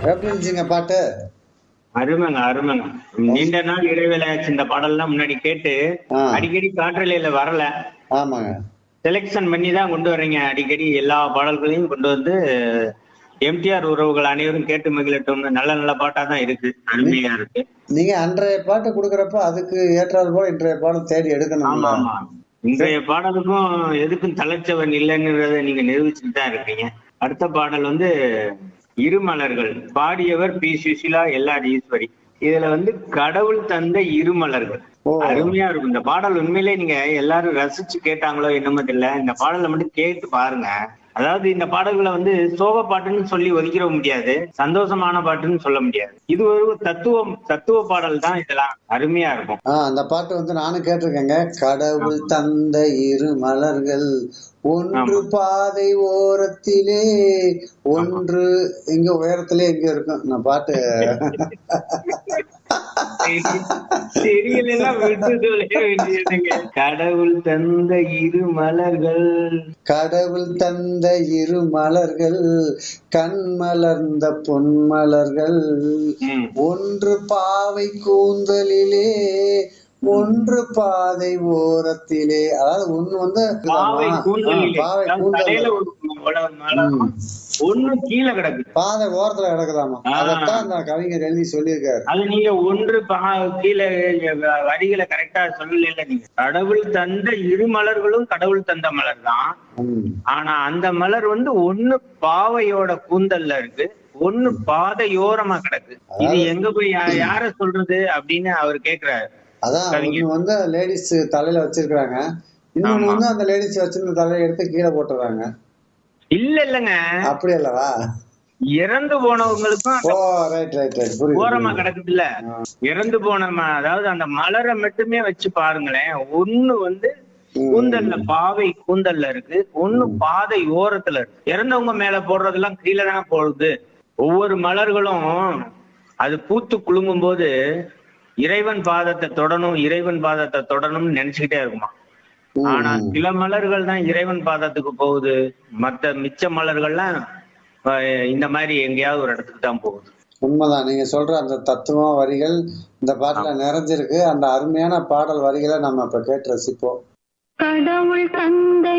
எப்படி இருந்துச்சுங்க பாட்டு அருமைங்க அருமைங்க நீண்ட நாள் இடைவேளை ஆச்சு இந்த பாடல்லாம் முன்னாடி கேட்டு ஆ. அடிக்கடி காற்றலையில வரல ஆமாங்க செலெக்ஷன் பண்ணி தான் கொண்டு வர்றீங்க அடிக்கடி எல்லா பாடல்களையும் கொண்டு வந்து எம்டிஆர் உறவுகள் அனைவரும் கேட்டு மகிழட்டும்னு நல்ல நல்ல பாட்டா தான் இருக்கு அருமையா இருக்கு நீங்க அன்றைய பாட்டு கொடுக்கறப்ப அதுக்கு ஏற்றாறு போல இன்றைய பாடம் தேடி எடுக்கணும் ஆமா ஆமா இன்றைய பாடலுக்கும் எதுக்கும் தலைச்சவன் இல்லைங்கிறத நீங்க நிரூபிச்சுட்டு தான் இருக்கீங்க அடுத்த பாடல் வந்து இருமலர்கள் பாடியவர் பி சுசிலா எல்ஆர் ஈஸ்வரி இதுல வந்து கடவுள் தந்த இருமலர்கள் ஓ. அருமையா இருக்கும் இந்த பாடல் உண்மையிலே நீங்க எல்லாரும் ரசிச்சு கேட்டாங்களோ என்னமோ தெரியல இந்த பாடலை மட்டும் கேட்டு பாருங்க அதாவது இந்த பாடல்களை வந்து சோக பாட்டுன்னு சொல்லி ஒதுக்கிட முடியாது சந்தோஷமான பாட்டுன்னு சொல்ல முடியாது இது ஒரு தத்துவம் தத்துவ பாடல் தான் இதெல்லாம் அருமையா இருக்கும் ஆஹ் அந்த பாட்டு வந்து நானும் கேட்டிருக்கேங்க கடவுள் தந்த இரு மலர்கள் ஒன்று பாதை ஓரத்திலே ஒன்று இங்க உயரத்திலே இங்க இருக்கும் நான் பாட்டு தெரியலாம் விட்டு சொல்ல வேண்டியதுங்க கடவுள் தந்த இரு மலர்கள் கடவுள் தந்த இரு மலர்கள் கண் மலர்ந்த பொன்மலர்கள் ம். ஒன்று பாவை கூந்தலிலே ஒன்று பாதை ஓரத்திலே அதாவது ஒண்ணு வந்து பாவை கூந்தலிலே ஆ, பாவை அதாவது தலையில கூந்தல் ஒரு மல- மலரும் ஒண்ணு கீழே கிடக்குது பாதை ஓரத்துல கிடக்குதாமா ஆ. அதத்தான் அந்த கவிஞர் எழுதி சொல்லியிருக்காரு அது நீங்க ஒன்று பா- கீழே வ- வரிகளை கரெக்டா சொல்லல நீங்க கடவுள் தந்த இரு மலர்களும் கடவுள் தந்த மலர் தான் ம். ஆனா அந்த மலர் வந்து ஒண்ணு பாவையோட கூந்தல்ல இருக்கு ஒண்ணு பாதையோரமா கிடக்கு இது எங்க போய் யா- யார சொல்றது அப்படின்னு அவர் கேக்குறாரு அதான் கவிஞர். ஒண்ணு வந்து லேடிஸ் தலையில வச்சிருக்காங்க இன்னொன்னு ஆமா. வந்து அந்த லேடிஸ் வச்சிருந்த தலையை எடுத்து கீழே போட்டுறாங்க இல்ல இல்லங்க அப்படி அல்லவா இறந்து போனவங்களுக்கும் ஓ ரைட் ரைட் ரைட் புரியுது ஓரமா புரியுது. கிடக்குது இல்ல இறந்து போன ம- அதாவது அந்த மலரை மட்டுமே வச்சு பாருங்களேன் ஒண்ணு வந்து ம். கூந்தல்ல பாவை கூந்தல்ல இருக்கு ஒண்ணு பாதை ஓரத்துல இருக்கு இறந்தவங்க மேல போடுறதெல்லாம் கீழே தான் போடுது ஒவ்வொரு மலர்களும் அது பூத்து குலுங்கும் போது இறைவன் பாதத்தை தொடணும் இறைவன் பாதத்தை தொடணும்னு நினைச்சுக்கிட்டே இருக்குமா ம். ஆனா சில மலர்கள் தான் இறைவன் பாதத்துக்கு போகுது மத்த மிச்ச மலர்கள்லாம் அஹ், இந்த மாதிரி எங்கேயாவது ஒரு இடத்துக்கு தான் போகுது உண்மைதான் நீங்க சொல்ற அந்த தத்துவம் வரிகள் இந்த பாட்டுல நிறைஞ்சிருக்கு அந்த அருமையான பாடல் வரிகளை நம்ம இப்ப கேட்டு ரசிப்போம் கடவுள் தந்த